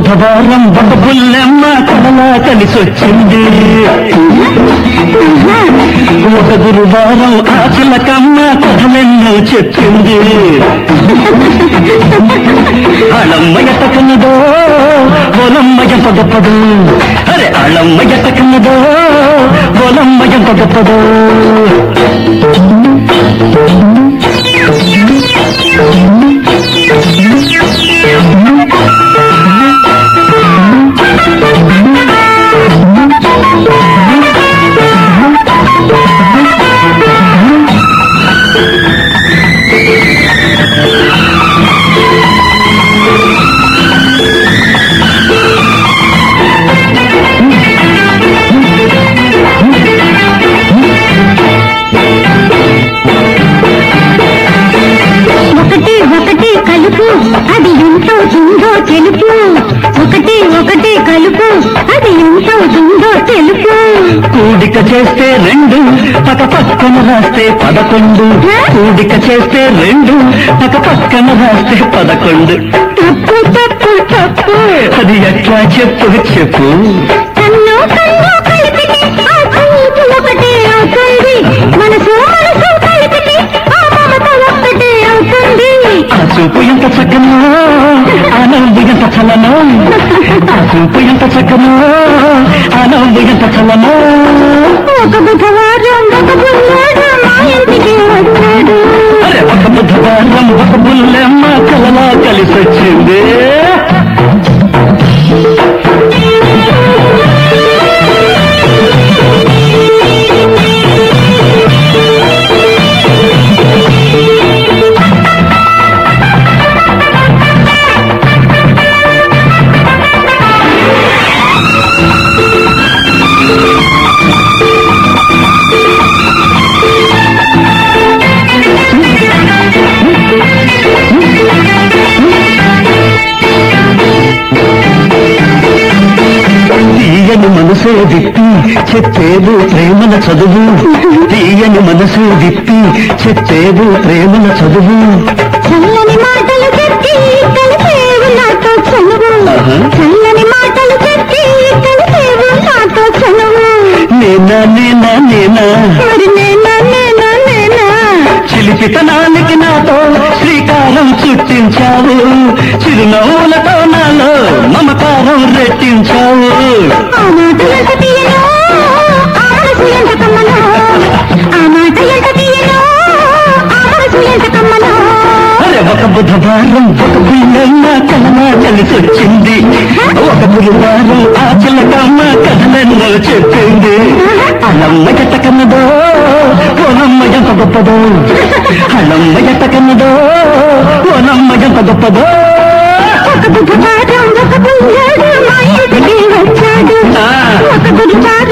బుధవారం ఒక బుల్లెమ్మ కలలా కలిసొచ్చింది ఒక గురువారం ఆ చిలకమ్మ కథలెన్నో చెప్పింది అళమ్మ ఎట్టకన్నదో ఓలమ్మ ఎంత గొప్పదో అరే అళమ్మ ఎట్టకన్నదో ఓలమ్మ ఎంత గొప్పదో ఒకటి ఒకటి కలుపు అది ఎంత అవుతుందో తెలుపు ఒకటి ఒకటి కలుపు అది ఎంత అవుతుందో తెలుపు కూడిక చేస్తే రెండు పక్క పక్కన రాస్తే పదకొండు కూడిక చేస్తే రెండు పక్క పక్కన రాస్తే పదకొండు తప్పు తప్పు తప్పు అది ఎట్లా చెప్పు చెప్పు కన్ను కన్ను కలిపితే ఆ చూపు ఒకటే అవుతుంది మనసు మనసు కలిపితే ఆ మమత ఒక్కటే అవుతుంది ఆ చూపు ఎంత చక్కనో ఆ నవ్వు ఎంత చలనో ఆ చూపు ఎంత చక్కనో ఆ నవ్వు ఎంత చలనో ఒక బుధవారం ఒక బుల్లాడు మా ఇంటికి వచ్చాడు అరే ఒక బుధవారం ఒక బుల్లెమ్మ కలలా కలిసొచ్చింది తీయని మనసే విప్పి చెప్పేవు ప్రేమల చదువు తీయని మనసే విప్పి చెప్పేవు ప్రేమల చదువు చల్లని మాటలు చెప్పి కలిసేవు నాతో చనువు ఆహా. చల్లని మాటలు చెప్పి కలిసేవు నాతో చనువు నేనా నేనా నేనా మరి నేనా నేనా నేనా చిలిపితనానికి నాతో శ్రీకారం చుట్టించావు చిరునవ్వులతో నాలో మమకారం రెట్టించావు ఆ మాట ఎంత తీయనో ఆ మనసు ఎంత కమ్మనో ఆ మాట ఎంత తీయనో ఆ మనసు ఎంత కమ్మనో అరే ఒక బుధవారం ఒక పిల్లమ్మ కలమా కలిసొచ్చింది ఒక గురువారం ఆ చిలకమ్మ కథలెన్నో చెప్పింది అలమ్మ ఎట్ట కన్నదో ఓనమ్మ ఎంత గొప్పదో అలమ్మ ఎట్ట కన్నదో ఓనమ్మ ఎంత గొప్పదో ఒక బుధవారం ఒక బుల్లాడు మా ఇంటికి వచ్చాడు ఆ. ఒక బుధవారం